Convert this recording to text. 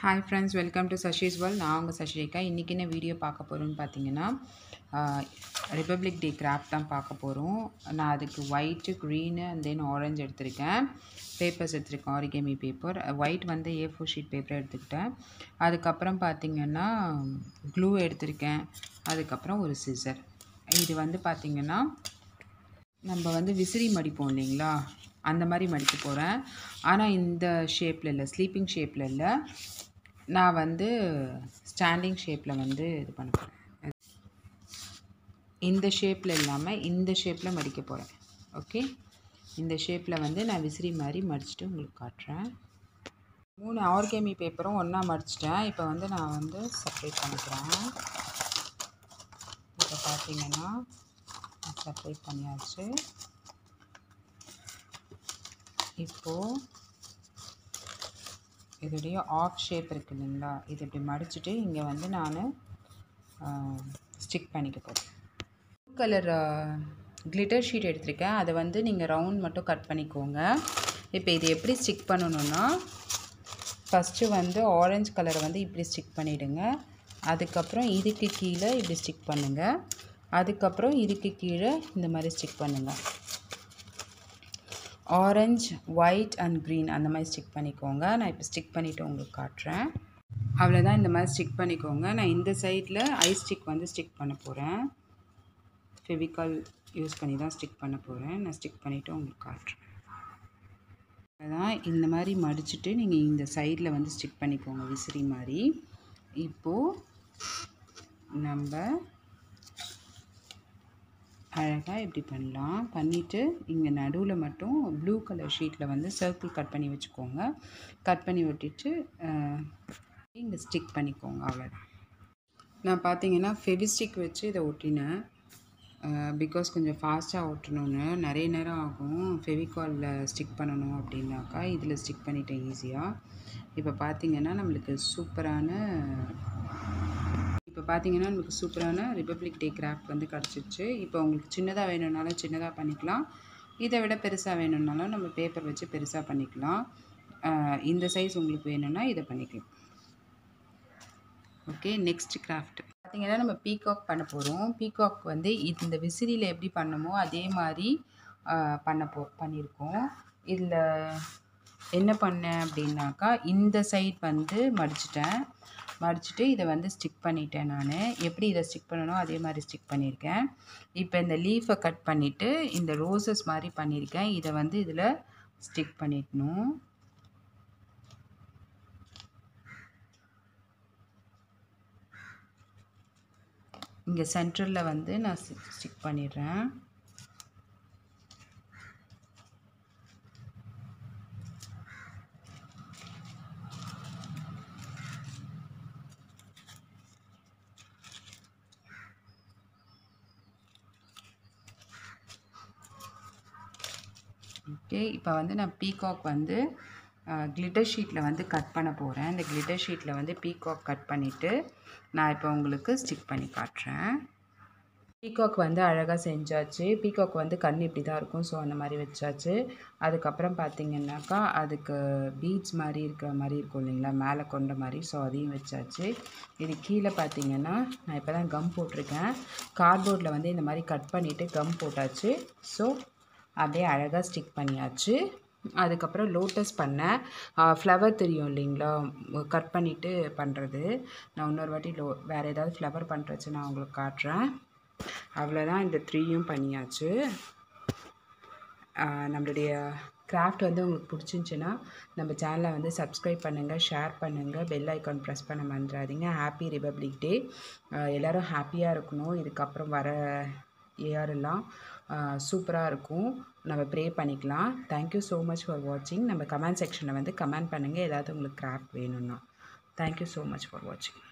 hi friends welcome to Sashi's world நான் உங்கள் சஷிகா இன்றைக்கி என்ன வீடியோ பார்க்க போகிறோன்னு பார்த்தீங்கன்னா ரிப்பப்ளிக் டே கிராஃப்ட் தான் பார்க்க போகிறோம் நான் அதுக்கு white green and then orange எடுத்திருக்கேன் பேப்பர்ஸ் எடுத்திருக்கேன் ஆரிகேமி பேப்பர் ஒயிட் வந்து ஏ ஃபோர் ஷீட் பேப்பர் எடுத்துக்கிட்டேன் அதுக்கப்புறம் பார்த்தீங்கன்னா க்ளூ எடுத்திருக்கேன் அதுக்கப்புறம் ஒரு சிசர் இது வந்து பார்த்திங்கன்னா நம்ம வந்து விசிறி மடிப்போம் இல்லைங்களா அந்த மாதிரி மடிக்க போகிறேன் ஆனால் இந்த ஷேப்பில் இல்லை ஸ்லீப்பிங் ஷேப்பில் இல்லை நான் வந்து ஸ்டாண்டிங் ஷேப்பில் வந்து இது பண்ண போகிறேன் இந்த ஷேப்பில் இல்லாமல் இந்த ஷேப்பில் மடிக்க போகிறேன் ஓகே இந்த ஷேப்பில் வந்து நான் விசிறி மாதிரி மடிச்சுட்டு உங்களுக்கு காட்டுறேன் மூணு ஆர்கேமி பேப்பரும் ஒன்றா மடிச்சிட்டேன் இப்போ வந்து நான் வந்து செப்ரேட் பண்ணிக்கிறேன் இப்போ பார்த்தீங்கன்னா செப்ரேட் பண்ணியாச்சு இப்போது இதோடைய ஆஃப் ஷேப் இருக்குது இல்லைங்களா இது இப்படி மடிச்சுட்டு இங்கே வந்து நான் ஸ்டிக் பண்ணிக்க போகிறேன் ப்ளூ கலர் கிளிட்டர் ஷீட் எடுத்திருக்கேன் அதை வந்து நீங்கள் ரவுண்ட் மட்டும் கட் பண்ணிக்கோங்க இப்போ இது எப்படி ஸ்டிக் பண்ணணுன்னா ஃபஸ்ட்டு வந்து ஆரஞ்சு கலரை வந்து இப்படி ஸ்டிக் பண்ணிவிடுங்க அதுக்கப்புறம் இதுக்கு கீழே இப்படி ஸ்டிக் பண்ணுங்கள் அதுக்கப்புறம் இதுக்கு கீழே இந்த மாதிரி ஸ்டிக் பண்ணுங்கள் ஆரஞ்ச் ஒயிட் அண்ட் க்ரீன் அந்த மாதிரி ஸ்டிக் பண்ணிக்கோங்க நான் இப்போ ஸ்டிக் பண்ணிவிட்டு உங்களுக்கு காட்டுறேன் அவ்வளோதான் இந்த மாதிரி ஸ்டிக் பண்ணிக்கோங்க நான் இந்த சைடில் ஐ ஸ்டிக் வந்து ஸ்டிக் பண்ண போகிறேன் ஃபெவிகால் யூஸ் பண்ணி தான் ஸ்டிக் பண்ண போகிறேன் நான் ஸ்டிக் பண்ணிவிட்டு உங்களுக்கு காட்டுறேன் அதான் இந்த மாதிரி மடிச்சுட்டு நீங்கள் இந்த சைடில் வந்து ஸ்டிக் பண்ணிக்கோங்க விசிறி மாதிரி இப்போது நம்ம அழகாக இப்படி பண்ணலாம் பண்ணிவிட்டு இங்கே நடுவில் மட்டும் ப்ளூ கலர் ஷீட்டில் வந்து சர்க்கிள் கட் பண்ணி வச்சுக்கோங்க கட் பண்ணி விட்டுட்டு இங்கே ஸ்டிக் பண்ணிக்கோங்க அவ்வளோதான் நான் பார்த்தீங்கன்னா ஃபெவிஸ்டிக் வச்சு இதை ஒட்டினேன் பிகாஸ் கொஞ்சம் ஃபாஸ்ட்டாக ஒட்டணுன்னு நிறைய நேரம் ஆகும் ஃபெவிகாலில் ஸ்டிக் பண்ணணும் அப்படின்னாக்கா இதில் ஸ்டிக் பண்ணிட்டேன் ஈஸியாக இப்போ பார்த்தீங்கன்னா நம்மளுக்கு சூப்பரான இப்போ பார்த்தீங்கன்னா நமக்கு சூப்பரான ரிப்பப்ளிக் டே கிராஃப்ட் வந்து கிடச்சிருச்சு இப்போ உங்களுக்கு சின்னதாக வேணும்னாலும் சின்னதாக பண்ணிக்கலாம் இதை விட பெருசாக வேணும்னாலும் நம்ம பேப்பர் வச்சு பெருசாக பண்ணிக்கலாம் இந்த சைஸ் உங்களுக்கு வேணும்னா இதை பண்ணிக்கலாம் ஓகே நெக்ஸ்ட் கிராஃப்ட் பார்த்தீங்கன்னா நம்ம பீகாக் பண்ண போகிறோம் பீகாக் வந்து இந்த விசிறியில் எப்படி பண்ணமோ அதே மாதிரி பண்ண போ பண்ணியிருக்கோம் இதில் என்ன பண்ணேன் அப்படின்னாக்கா இந்த சைட் வந்து மடிச்சிட்டேன் மடிச்சுட்டு இதை வந்து ஸ்டிக் பண்ணிட்டேன் நான் எப்படி இதை ஸ்டிக் பண்ணணும் அதே மாதிரி ஸ்டிக் பண்ணியிருக்கேன் இப்போ இந்த லீஃபை கட் பண்ணிவிட்டு இந்த ரோசஸ் மாதிரி பண்ணியிருக்கேன் இதை வந்து இதில் ஸ்டிக் பண்ணிடணும் இங்கே சென்டரில் வந்து நான் ஸ்டிக் பண்ணிடுறேன் ஓகே இப்போ வந்து நான் பீகாக் வந்து கிளிட்டர் ஷீட்டில் வந்து கட் பண்ண போகிறேன் இந்த கிளிட்டர் ஷீட்டில் வந்து பீகாக் கட் பண்ணிவிட்டு நான் இப்போ உங்களுக்கு ஸ்டிக் பண்ணி காட்டுறேன் பீகாக் வந்து அழகாக செஞ்சாச்சு பீகாக் வந்து கண் இப்படி தான் இருக்கும் ஸோ அந்த மாதிரி வச்சாச்சு அதுக்கப்புறம் பார்த்திங்கனாக்கா அதுக்கு பீட்ஸ் மாதிரி இருக்கிற மாதிரி இருக்கும் இல்லைங்களா மேலே கொண்ட மாதிரி ஸோ அதையும் வச்சாச்சு இது கீழே பார்த்திங்கன்னா நான் இப்போ தான் கம் போட்டிருக்கேன் கார்ட்போர்டில் வந்து இந்த மாதிரி கட் பண்ணிவிட்டு கம் போட்டாச்சு ஸோ அப்படியே அழகாக ஸ்டிக் பண்ணியாச்சு அதுக்கப்புறம் லோட்டஸ் பண்ணேன் ஃப்ளவர் தெரியும் இல்லைங்களா கட் பண்ணிவிட்டு பண்ணுறது நான் இன்னொரு வாட்டி லோ வேறு ஏதாவது ஃப்ளவர் பண்ணுறச்சு நான் உங்களுக்கு காட்டுறேன் அவ்வளோதான் இந்த த்ரீயும் பண்ணியாச்சு நம்மளுடைய கிராஃப்ட் வந்து உங்களுக்கு பிடிச்சிருந்துச்சின்னா நம்ம சேனலை வந்து சப்ஸ்கிரைப் பண்ணுங்கள் ஷேர் பண்ணுங்கள் பெல் ஐக்கான் ப்ரெஸ் பண்ண மறந்துடாதீங்க ஹாப்பி ரிபப்ளிக் டே எல்லோரும் ஹாப்பியாக இருக்கணும் இதுக்கப்புறம் வர இயரெல்லாம் சூப்பராக இருக்கும் நம்ம ப்ரே பண்ணிக்கலாம் தேங்க்யூ ஸோ மச் ஃபார் வாட்சிங் நம்ம கமெண்ட் செக்ஷனில் வந்து கமெண்ட் பண்ணுங்கள் ஏதாவது உங்களுக்கு கிராஃப்ட் வேணும்னா தேங்க்யூ ஸோ மச் ஃபார் வாட்சிங்